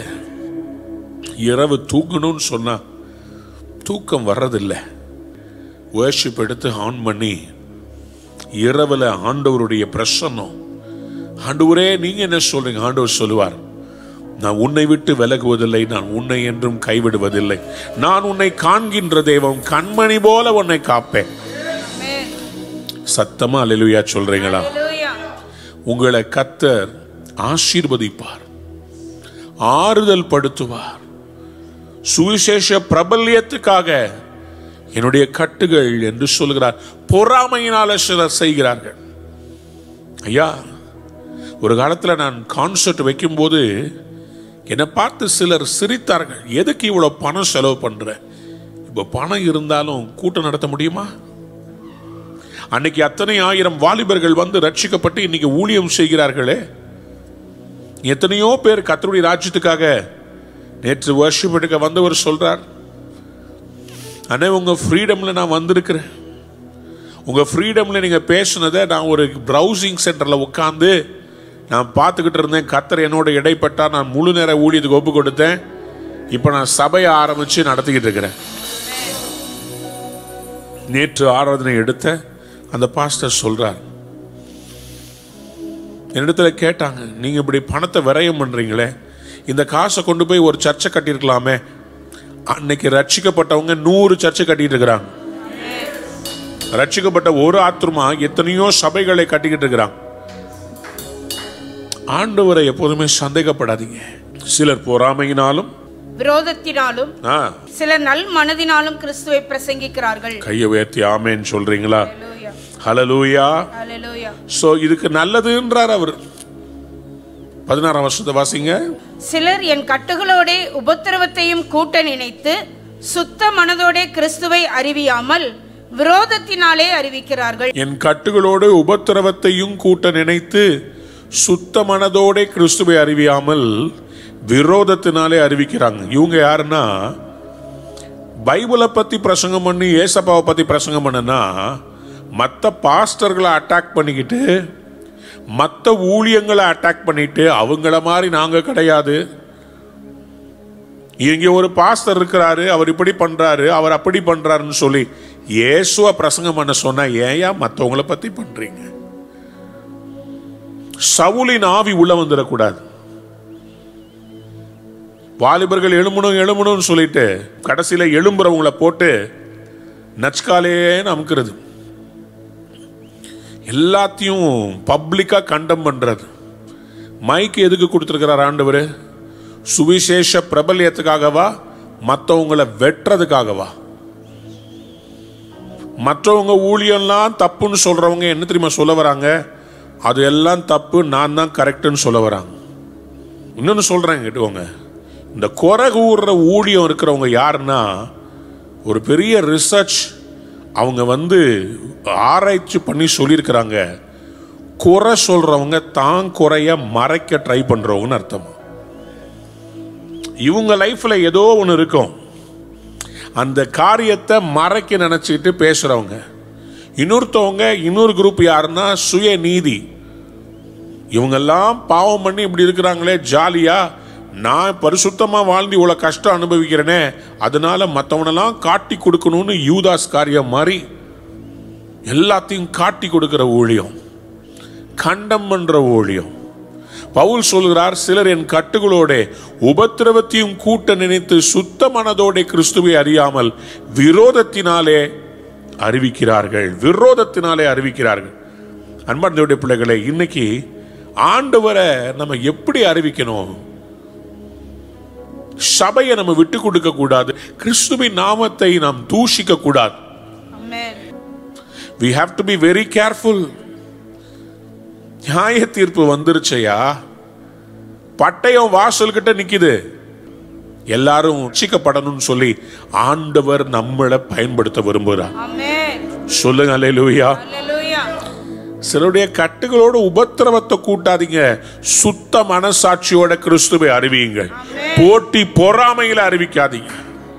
இரவு தூங்கணும்னு சொன்னா தூக்கம் வர்றதில்லை வேர்ஷிப் எடுத்து ஆன் பண்ணி இரவுல ஆண்டவருடைய பிரசன்னம் ஆண்டவரே நீங்க என்ன சொல்றீங்க ஆண்டவர் சொல்லுவார் நான் உன்னை விட்டு விலகுவதில்லை நான் உன்னை என்றும் கைவிடுவதில்லை நான் உன்னை காண்கின்ற தெய்வம் கண்மணி போல உன்னை காப்பேன் சத்தமா அல்லேலூயா சொல்றீங்களா Hallelujah. உங்களை கத்தர் ஆசீர்வதிப்பார் ஆறுதல் படுத்துவார் சுவிசேஷ பிரபல்யத்துக்காக என்னுடைய கட்டுகள் என்று சொல்கிறார் பொறாமையினால சிலர் செய்கிறார்கள் ஐயா ஒரு காலத்துல நான் கான்சர்ட் வைக்கும்போது என்னை பார்த்து சிலர் சிரித்தார்கள் எதுக்கு இவ்வளவு பணம் செலவு பண்ற இப்போ பணம் இருந்தாலும் கூட்டம் நடத்த முடியுமா அன்னைக்கு அத்தனை ஆயிரம் வாலிபர்கள் வந்து ரட்சிக்கப்பட்டு இன்னைக்கு ஊழியம் செய்கிறார்களே எத்தனையோ பேர் கத்தருடைய ராஜ்யத்துக்காக நேற்று வர்ஷிப் எடுக்க வந்தவர் சொல்றார் அண்ணே உங்க ஃப்ரீடம்ல நான் வந்திருக்கிறேன் உங்க ஃப்ரீடம்ல நீங்க பேசுனதை நான் ஒரு ப்ரௌசிங் சென்டர்ல உட்காந்து நான் பார்த்துக்கிட்டு இருந்தேன் கத்தர் என்னோட இடைப்பட்டா நான் முழு நேர ஊழியத்துக்கு ஒப்பு கொடுத்தேன் இப்போ நான் சபையை ஆரம்பிச்சு நடத்திக்கிட்டு இருக்கிறேன் நேற்று ஆராதனை எடுத்த அந்த பாஸ்டர் சொல்றார் என்னிடத்துல கேட்டாங்க நீங்க இப்படி பணத்தை விரயம் பண்றீங்களே இந்த காசை கொண்டு போய் ஒரு சர்ச்சை கட்டியிருக்கலாமே அன்னைக்கு ரட்சிக்கப்பட்டவங்க நூறு சர்ச்சை கட்டிட்டு இருக்கிறாங்க ரட்சிக்கப்பட்ட ஒரு ஆத்மா எத்தனையோ சபைகளை கட்டிக்கிட்டு இருக்கிறாங்க ஆண்டவரை எப்போதுமே சந்தேகப்படாதீங்க சிலர் பொறாமையினாலும் விரோதத்தினாலும் ஆ, சிலர் நல் மனதினாலும் கிறிஸ்துவை பிரசங்கிக்கிறார்கள் கையை உயர்த்தி ஆமேன்னு சொல்றீங்களா Hallelujah. Hallelujah Hallelujah. சோ இதுக்கு நல்லதுன்றார் அவர் பதினாறாம் வருஷத்தை வாசிங்க சிலர் என் கட்டுகளோடே உபத்திரவத்தையும் கூட்ட நினைத்து சுத்த மனதோடே கிறிஸ்துவை அறிவியாமல் விரோதத்தினாலே அறிவிக்கிறார்கள் என் கட்டுகளோடு உபத்திரவத்தையும் கூட்ட நினைத்து சுத்த மனதோடே கிறிஸ்துவை அறிவியாமல் விரோதத்தினாலே அறிவிக்கிறாங்க இவங்க யாருன்னா பைபிளை பத்தி பிரசங்கம் பண்ணி ஏசப்பாவை பத்தி பிரசங்கம் பண்ணனா மற்ற பாஸ்டர்களை அட்டாக் பண்ணிக்கிட்டு மற்ற ஊழியங்களை அட்டாக் பண்ணிட்டு அவங்கள மாதிரி நாங்க கிடையாது இங்க ஒரு பாஸ்டர் இருக்கிறாரு அவர் இப்படி பண்றாரு அவர் அப்படி பண்றாருன்னு சொல்லி இயேசுவ பிரசங்கம் பண்ண சொன்னா ஏயா மற்றவங்கள பத்தி பண்றீங்க சவுலின் ஆவி உள்ள வந்துடக்கூடாது வாலிபர்கள் எழும்பணும் எழும்பணும்னு சொல்லிட்டு கடைசியில எழும்புறவங்களை போட்டு நச்காலேன்னு அமுக்கிறது எல்லாத்தையும் பப்ளிக்கா கண்டம் பண்றது மைக் எதுக்கு கொடுத்துருக்கிறார் ஆண்டவர் சுவிசேஷ பிரபல்யத்துக்காகவா மற்றவங்களை வெட்டுறதுக்காகவா மற்றவங்க ஊழியம்லாம் தப்புன்னு சொல்றவங்க என்ன தெரியுமா சொல்ல வராங்க அது எல்லாம் தப்பு நான் தான் கரெக்டுன்னு சொல்ல வராங்க இன்னொன்னு சொல்றேன் கேட்டுக்கோங்க இந்த குறை கூறுற ஊழியம் இருக்கிறவங்க யாருன்னா ஒரு பெரிய ரிசர்ச் அவங்க வந்து ஆராய்ச்சி பண்ணி சொல்லியிருக்கிறாங்க குறை சொல்றவங்க தான் குறைய மறைக்க ட்ரை பண்றவங்கன்னு அர்த்தம் இவங்க லைஃப்ல ஏதோ ஒன்று இருக்கும் அந்த காரியத்தை மறைக்க நினைச்சிட்டு பேசுறவங்க இன்னொருத்தவங்க இன்னொரு குரூப் யாருன்னா சுய நீதி இவங்கெல்லாம் பாவம் பண்ணி இப்படி இருக்கிறாங்களே ஜாலியா நான் பரிசுத்தமா வாழ்ந்து இவ்வளவு கஷ்டம் அனுபவிக்கிறேனே அதனால மற்றவனெல்லாம் காட்டி கொடுக்கணும்னு யூதாஸ் காரியம் மாதிரி எல்லாத்தையும் காட்டி கொடுக்கிற ஊழியம் கண்டம் பண்ற ஊழியம் பவுல் சொல்கிறார் சிலர் என் கட்டுகளோட உபத்திரவத்தையும் கூட்ட நினைத்து சுத்த மனதோட கிறிஸ்துவை அறியாமல் விரோதத்தினாலே அறிவிக்கிறார்கள் விரோதத்தினாலே அறிவிக்கிறார்கள் அன்பார்ந்தோடைய பிள்ளைகளை இன்னைக்கு ஆண்டவரை நம்ம எப்படி அறிவிக்கணும் சபையை நம்ம விட்டு கொடுக்க கூடாது கிறிஸ்துவின் நாமத்தை நாம் தூஷிக்க கூடாது Amen. we have to be very careful நியாய தீர்ப்பு வந்துருச்சையா பட்டயம் வாசல் கிட்ட நிக்குது எல்லாரும் உச்சிக்கப்படணும்னு சொல்லி ஆண்டவர் நம்மளை பயன்படுத்த விரும்புகிறார் Amen. சொல்லுங்க அல்லேலூயா Hallelujah. சிலருடைய கட்டுகளோட உபத்திரவத்தை கூட்டாதீங்க சுத்த மனசாட்சியோட கிறிஸ்துவை அறிவியுங்கள் போட்டி பொறாமையில அறிவிக்காதீங்க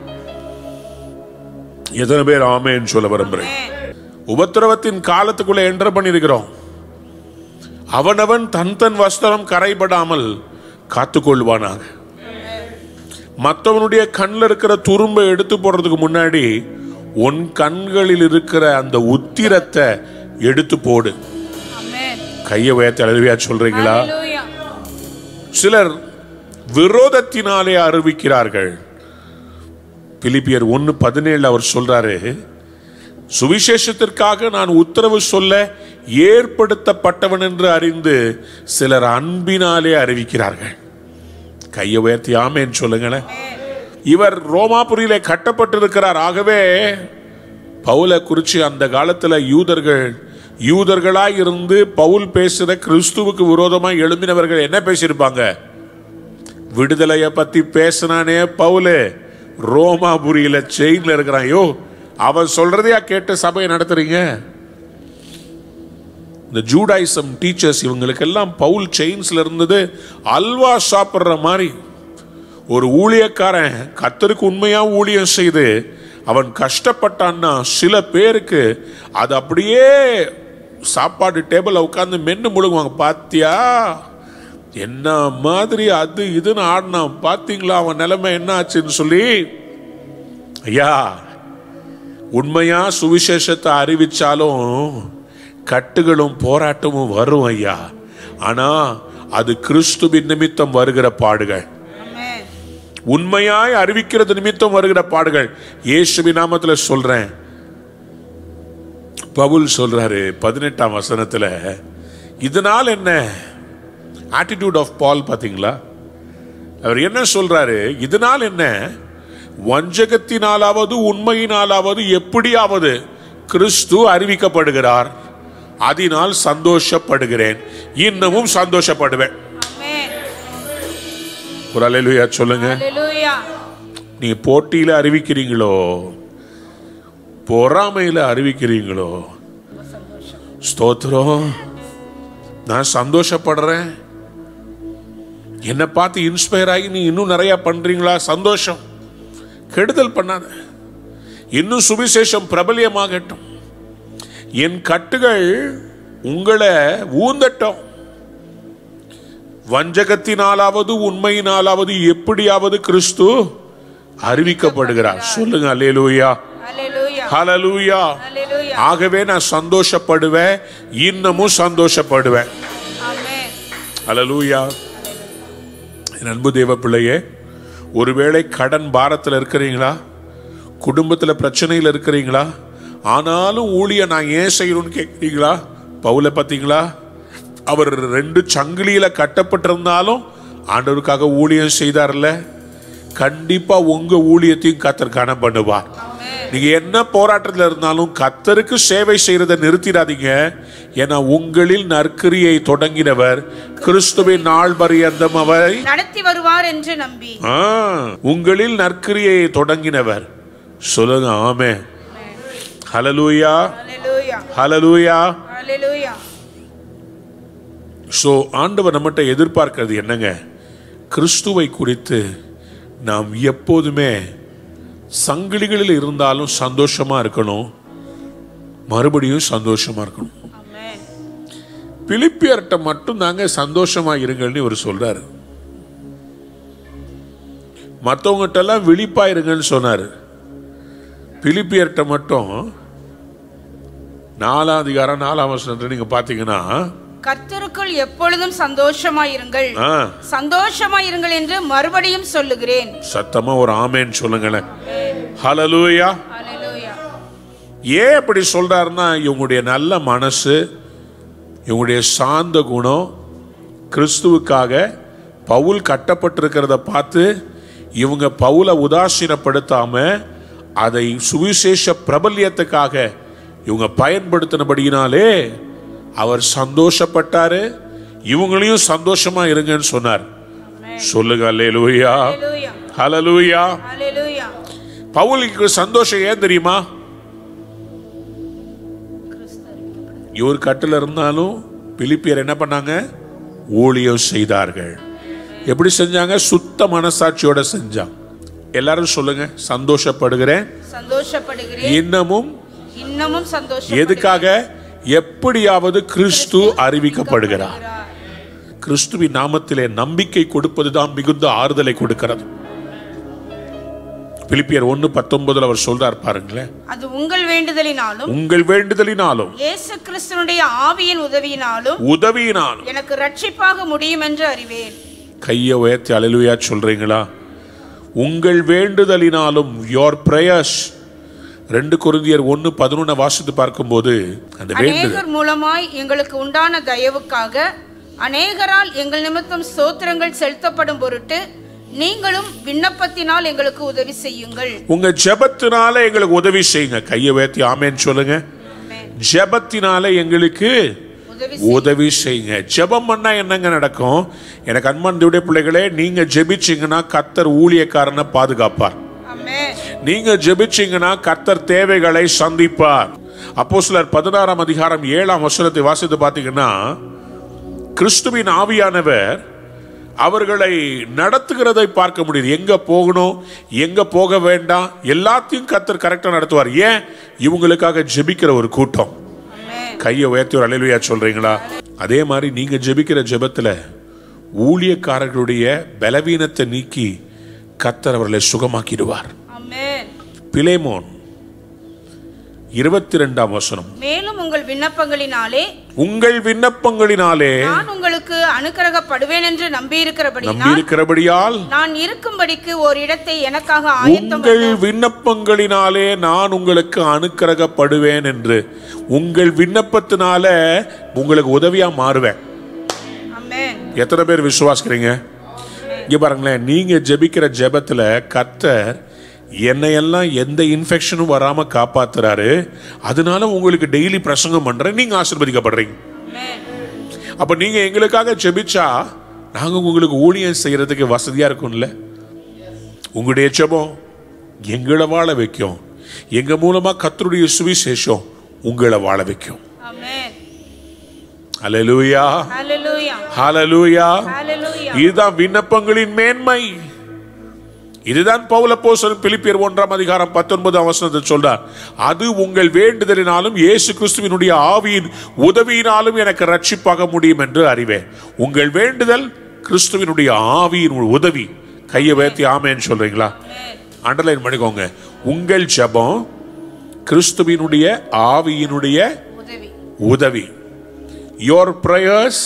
எத்தனை பேர் ஆமேன்னு சொல்ல விரும்புறேன் Amen. உபத்திரவத்தின் காலத்துக்குள்ள என்டர் பண்ணிருக்கிறோம் அவனவன் தன் தன் வஸ்திரம் கரைபடாமல் காத்துக்கொள்வானாக மற்றவனுடைய கண்ணில் இருக்கிற துரும்பை எடுத்து போடுறதுக்கு முன்னாடி உன் கண்களில் இருக்கிற அந்த உத்திரத்தை எடுத்து போடு Amen. கையை உயர்த்தி அழுவியா சொல்றீங்களா Hallelujah. சிலர் விரோதத்தினாலே அறிவிக்கிறார்கள் பிலிப்பியர் ஒன்னு பதினேழு அவர் சொல்றாரு சுவிசேஷத்திற்காக நான் உத்தரவு சொல்ல ஏற்படுத்தப்பட்டவன் என்று அறிந்து சிலர் அன்பினாலே அறிவிக்கிறார்கள் கையை உயர்த்தி ஆமேன்னு சொல்லுங்களேன் இவர் ரோமாபுரியிலே கட்டப்பட்டிருக்கிறார் ஆகவே பவுலை குறித்து அந்த காலத்துல யூதர்கள் யூதர்களாய் இருந்து பவுல் பேசுற கிறிஸ்துவுக்கு விரோதமாய் எழும்பினவர்கள் என்ன பேசியிருப்பாங்க விடுதலைய பத்தி பேசினானே பவுலு ரோமாபுரியில செயின்ல இருக்கிறான் யோ அவன் சொல்றதையா கேட்டு சபையை நடத்துறீங்க இந்த ஜூடாயிசம் டீச்சர்ஸ் இவங்களுக்கெல்லாம் பவுல் செயின்ஸ்ல இருந்தது அல்வா சாப்பிடுற மாதிரி ஒரு ஊழியக்காரன் கத்தருக்கு உண்மையா ஊழியம் செய்து அவன் கஷ்டப்பட்டான்னா சில பேருக்கு அது அப்படியே சாப்பாடு டேபிள் உட்காந்து மென்னு முழுங்குவாங்க பாத்தியா என்ன மாதிரி அது இதுன்னு ஆடினான் பாத்தீங்களா அவன் நிலைமை என்ன ஆச்சுன்னு சொல்லி ஐயா உண்மையா சுவிசேஷத்தை அறிவிச்சாலும் கட்டுகளும் போராட்டமும் வரும் ஐயா ஆனா அது கிறிஸ்துவின் நிமித்தம் வருகிற பாடுகள் Amen. உண்மையாய் அறிவிக்கிறது நிமித்தம் வருகிற பாடுகள் இயேசுவின் நாமத்துல சொல்றேன் பவுல் சொல்றாரு பதினெட்டாம் வசனத்துல இதனால் என்ன ஆட்டிடியூட் ஆஃப் பால் பாத்தீங்களா அவர் என்ன சொல்றாரு இதனால் என்ன வஞ்சகத்தினாலாவது உண்மையினாலாவது எப்படியாவது கிறிஸ்து அறிவிக்கப்படுகிறார் அதனால் சந்தோஷப்படுகிறேன் இன்னமும் சந்தோஷப்படுவேன் Amen. ஒரு அலையிலுயா சொல்லுங்க Hallelujah. நீ போட்டியில அறிவிக்கிறீங்களோ பொறாமையில அறிவிக்கிறீங்களோ ஸ்தோத்திரம் நான் சந்தோஷப்படுறேன் என்னை பார்த்து இன்ஸ்பயர் ஆகி நீ இன்னும் நிறைய பண்றீங்களா சந்தோஷம் கெடுதல் பண்ணாத இன்னும் சுவிசேஷம் பிரபலியமாகட்டும் என் கட்டுகள் உங்களை ஊந்தட்டும் வஞ்சகத்தினாலாவது உண்மையினாலாவது எப்படியாவது கிறிஸ்து அறிவிக்கப்படுகிறார் சொல்லுங்க அல்லேலூயா Hallelujah. ஹalleluya Hallelujah. ஆகவே நான் சந்தோஷப்படுவேன் இன்னமும் சந்தோஷப்படுவேன் Amen. ஹalleluya என் அன்பு தேவ பிள்ளையே ஒருவேளை கடன் பாரத்தில் இருக்கிறீங்களா குடும்பத்தில் பிரச்சனையில் இருக்கிறீங்களா ஆனாலும் ஊழிய நான் ஏன் செய்யணும்னு கேட்குறீங்களா பவுல பார்த்தீங்களா அவர் ரெண்டு சங்கிலியில கட்டப்பட்டிருந்தாலும் ஆண்டவருக்காக ஊழியம் செய்தார்ல கண்டிப்பா உங்க ஊழியத்தையும் கத்தர் கனம் பண்ணுவார் நீங்க என்ன போராட்டத்தில் இருந்தாலும் கத்தருக்கு சேவை செய்யறதை நிறுத்திடாதீங்க ஏன்னா உங்களில் நற்கிரியை தொடங்கினவர் கிறிஸ்துவின் நாள் பரியந்தம் அவரை நடத்தி வருவார் என்று நம்பி ஆ, உங்களில் நற்கிரியை தொடங்கினவர் சொல்லுங்க ஆமே hallelujah Hallelujah. Hallelujah Hallelujah. So ஆண்டவர் நம்மகிட்ட எதிர்பார்க்கிறது என்னங்க கிறிஸ்துவை குறித்து நாம் எப்போதுமே சங்கிலிகளில் இருந்தாலும் சந்தோஷமா இருக்கணும் மறுபடியும் சந்தோஷமா இருக்கணும் ஆமென் பிலிப்பியர்கிட்ட மட்டும் தாங்க சந்தோஷமா இருங்கள்னு இவர் சொல்றாரு மற்றவங்ககிட்ட எல்லாம் விழிப்பா இருங்கன்னு சொன்னாரு பிலிப்பியர்கிட்ட மட்டும் நாலாம் அதிகாரம் நாலாம் வருஷத்துல நீங்க பாத்தீங்கன்னா கர்த்தருக்குள் எப்பொழுதும் சந்தோஷமாயிருங்கள் ஆ, சந்தோஷமாயிருங்கள் என்று மறுபடியும் சொல்லுகிறேன் சத்தமா ஒரு ஆமேன்னு சொல்லுங்களேன் ஹalleluya அல்லேலூயா ஏன் அப்படி சொல்றாருன்னா இவங்களுடைய நல்ல மனசு இவங்களுடைய சாந்த குணம் கிறிஸ்துவுக்காக பவுல் கட்டப்பட்டிருக்கிறத பார்த்து இவங்க பவுலை உதாசீனப்படுத்தாம அதை சுவிசேஷ பிரபல்யத்துக்காக இவங்க பயன்படுத்தினபடியினாலே அவர் சந்தோஷப்பட்டாரு இவங்களையும் சந்தோஷமா இருங்கன்னு சொன்னார் சொல்லுங்க அல்லேலூயா அல்லேலூயா ஹalleluya அல்லேலூயா பவுலுக்கு சந்தோஷம் ஏன் தெரியுமா இவர் கட்டில் இருந்தாலும் பிலிப்பியர் என்ன பண்ணாங்க ஊழியம் செய்தார்கள் எப்படி செஞ்சாங்க சுத்த மனசாட்சியோட செஞ்சாங்க எல்லாரும் சொல்லுங்க சந்தோஷப்படுகிறேன் சந்தோஷப்படுகிறேன் இன்னமும் இன்னமும் சந்தோஷம் எதுக்காக எப்படியாவது கிறிஸ்து அறிவிக்கப்படுகிறார் கிறிஸ்துவின் நாமத்திலே நம்பிக்கை கொடுப்பதுதான் மிகுந்த ஆறுதலை கொடுக்கிறது பிலிப்பியர் ஒன்னு பத்தொன்பதுல அவர் சொல்றார் பாருங்களேன் அது உங்கள் வேண்டுதலினாலும் உங்கள் வேண்டுதலினாலும் இயேசு கிறிஸ்துனுடைய ஆவியின் உதவியினாலும் உதவியினாலும் எனக்கு ரட்சிப்பாக முடியும் என்று அறிவேன் கையை உயர்த்தி அழலுவையா சொல்றீங்களா உங்கள் வேண்டுதலினாலும் யோர் பிரயர்ஸ் ரெண்டு குருந்தியர் ஒன்னு பதினொன்னு வாசித்து பார்க்கும்போது அந்த வேண்டுதல் அநேகர் மூலமாய் எங்களுக்கு உண்டான தயவுக்காக அநேகரால் எங்கள் நிமித்தம் ஸ்தோத்திரங்கள் செலுத்தப்படும் பொருட்டு நீங்களும் விண்ணப்பத்தினால் எங்களுக்கு உதவி செய்யுங்கள் உங்க ஜெபத்தினால எங்களுக்கு உதவி செய்யுங்க கையை உயர்த்தி ஆமேன்னு சொல்லுங்க ஆமென். ஜெபத்தினால எங்களுக்கு உதவி உதவி செய்யுங்க ஜெபம் பண்ணா என்னங்க நடக்கும் எனக்கு அன்பான்டைய பிள்ளைகளே நீங்க ஜெபிச்சீங்கன்னா கர்த்தர் ஊழியக்காரனை பாதுகாப்பார் ஆமென் நீங்க ஜெபிச்சீங்கன்னா கர்த்தர் தேவைகளை சந்திப்பார் அப்போ சிலர் பதினாறாம் அதிகாரம் ஏழாம் வசனத்தை வாசித்து பார்த்தீங்கன்னா கிறிஸ்துவின் ஆவியானவர் அவர்களை நடத்துகிறதை பார்க்க முடியுது எங்க போகணும் எங்க போக வேண்டாம் எல்லாத்தையும் கர்த்தர் கரெக்டா நடத்துவார் ஏன் இவங்களுக்காக ஜெபிக்கிற ஒரு கூட்டம் ஆமென் கையை உயர்த்தி ஒரு அலையிலுயா சொல்றீங்களா அதே மாதிரி நீங்க ஜெபிக்கிற ஜெபத்துல ஊழியக்காரர்களுடைய பலவீனத்தை நீக்கி கர்த்தர் அவர்களை சுகமாக்கிடுவார் ஆமென் பிலேமோன் இருபத்தி ரெண்டாம் வசனம் மேலும் உங்கள் விண்ணப்பங்களினாலே உங்கள் விண்ணப்பங்களினாலே நான் உங்களுக்கு அனுக்கிரகப்படுவேன் என்று நம்பியிருக்கிறபடினால் நம்பியிருக்கிறபடியால் நான் இருக்கும்படிக்கு ஒரு இடத்தை எனக்காக ஆயத்தம் உங்கள் விண்ணப்பங்களினாலே நான் உங்களுக்கு அனுக்கிரகப்படுவேன் என்று உங்கள் விண்ணப்பத்தினால உங்களுக்கு உதவியா மாறுவேன் ஆமென் எத்தனை பேர் விசுவாசிக்கிறீங்க இங்க பாருங்களேன் நீங்க ஜெபிக்கிற ஜெபத்துல கர்த்தர் என்னையெல்லாம் எந்த இன்ஃபெக்ஷனும் வராம காப்பாத்துறாரு அதனால உங்களுக்கு டெய்லி பிரசங்கம் பண்றேன் நீங்க ஆசீர்வதிக்கப்படுறீங்க ஆமென் அப்ப நீங்க எங்களுக்காக ஜெபிச்சா நாங்க உங்களுக்கு ஊழியம் செய்யறதுக்கு வசதியா இருக்கும்ல உங்களுடைய ஜெபம் எங்களை வாழ வைக்கும் எங்க மூலமா கர்த்தருடைய சுவிசேஷம் உங்களை வாழ வைக்கும் ஆமென் ஹalleluya ஹalleluya ஹalleluya ஹalleluya இதுதான் விண்ணப்பங்களின் மேன்மை இதுதான் பவுலப்போஸ்தலன் பிலிப்பியர் ஒன்றாம் அதிகாரம் பத்தொன்பதாம் வசனத்தில் சொல்றார் அது உங்கள் வேண்டுதலினாலும் இயேசு கிறிஸ்துவினுடைய ஆவியின் உதவியினாலும் எனக்கு ரட்சிப்பாக முடியும் என்று அறிவேன் உங்கள் வேண்டுதல் கிறிஸ்துவினுடைய ஆவியின் உதவி கையை உயர்த்தி ஆமேன்னு சொல்றீங்களா அண்டர்லைன் பண்ணிக்கோங்க உங்கள் ஜெபம் கிறிஸ்துவினுடைய ஆவியினுடைய உதவி உதவி your prayers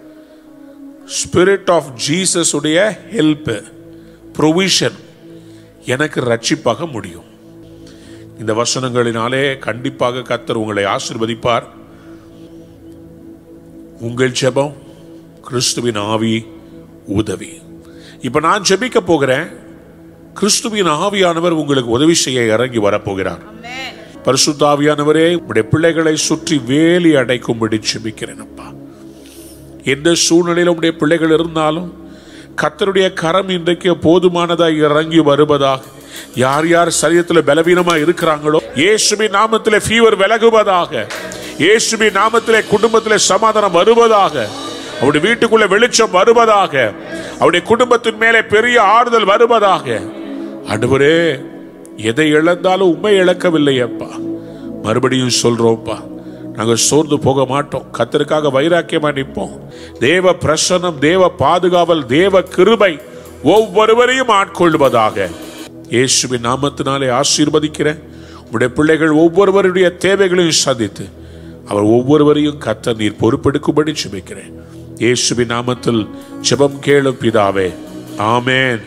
spirit of Jesus உடைய ஹெல்ப் ப்ரொவிஷன் எனக்கு ரட்சிப்பாக முடியும் இந்த வசனங்களினாலே கண்டிப்பாக கர்த்தர் உங்களை ஆசிர்வதிப்பார் உங்கள் ஜெபம் கிறிஸ்துவின் ஆவி உதவி இப்ப நான் ஜெபிக்க போகிறேன் கிறிஸ்துவின் ஆவியானவர் உங்களுக்கு உதவி செய்ய இறங்கி வரப்போகிறார் ஆமென் பரிசுத்தாவியானவரே உடைய பிள்ளைகளை சுற்றி வேலி அடைக்கும்படி ஜெபிக்கிறேன் அப்பா எந்த சூழ்நிலையில் உடைய பிள்ளைகள் இருந்தாலும் கர்த்தருடைய கரம் இன்றைக்கு போதுமானதாய் இறங்கி வருவதாக யார் யார் சரீரத்தில் பலவீனமா இருக்கிறாங்களோ இயேசுவின் நாமத்திலே ஃபீவர் விலகுவதாக இயேசுவின் நாமத்திலே குடும்பத்திலே சமாதானம் வருவதாக அவருடைய வீட்டுக்குள்ள வெளிச்சம் வருவதாக அவருடைய குடும்பத்தின் மேலே பெரிய ஆறுதல் வருவதாக ஆண்டவரே எதை இழந்தாலும் உண்மை இழக்கவில்லை அப்பா மறுபடியும் சொல்றோம்ப்பா நாங்க சோர்ந்து போக மாட்டோம் கத்தருக்காக வைராக்கியமா நிற்போம் தேவ பிரசன்னம் தேவ பாதுகாவல் தேவ கிருபை ஒவ்வொருவரையும் ஆட்கொள்வதாக இயேசுவின் நாமத்தினாலே ஆசீர்வதிக்கிறேன் உடைய பிள்ளைகள் ஒவ்வொருவருடைய தேவைகளையும் சந்தித்து அவர் ஒவ்வொருவரையும் கத்த நீர் பொறுப்பெடுக்கும்படி சுமிக்கிறேன் இயேசுவின் நாமத்தில் ஜெபம் கேளும் பிதாவே ஆமென்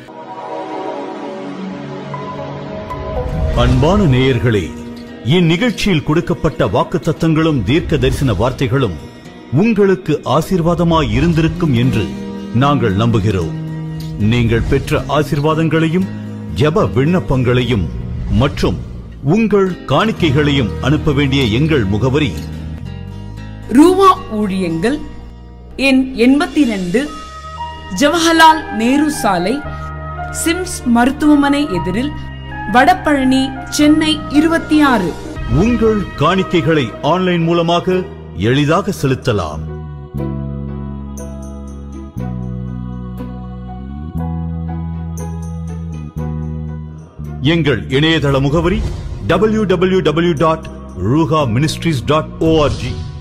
அன்பான நேயர்களே இந்நிகழ்ச்சியில் கொடுக்கப்பட்ட வாக்குத்தத்தங்களும் தீர்க்க தரிசன வார்த்தைகளும் உங்களுக்கு ஆசீர்வாதமாய் இருந்திருக்கும் என்று நாங்கள் நம்புகிறோம் நீங்கள் பெற்ற ஆசீர்வாதங்களையும் ஜெப விண்ணப்பங்களையும் மற்றும் உங்கள் காணிக்கைகளையும் அனுப்ப வேண்டிய எங்கள் முகவரி ரூவா ஊழியங்கள் எண் எண்பத்தி ரெண்டு ஜவஹர்லால் நேரு சாலை சிம்ஸ் மருத்துவமனை எதிரில் வடபழனி சென்னை இருபத்தி ஆறு உங்கள் காணிக்கைகளை ஆன்லைன் மூலமாக எளிதாக செலுத்தலாம் எங்கள் இணையதள முகவரி www.ruhaministries.org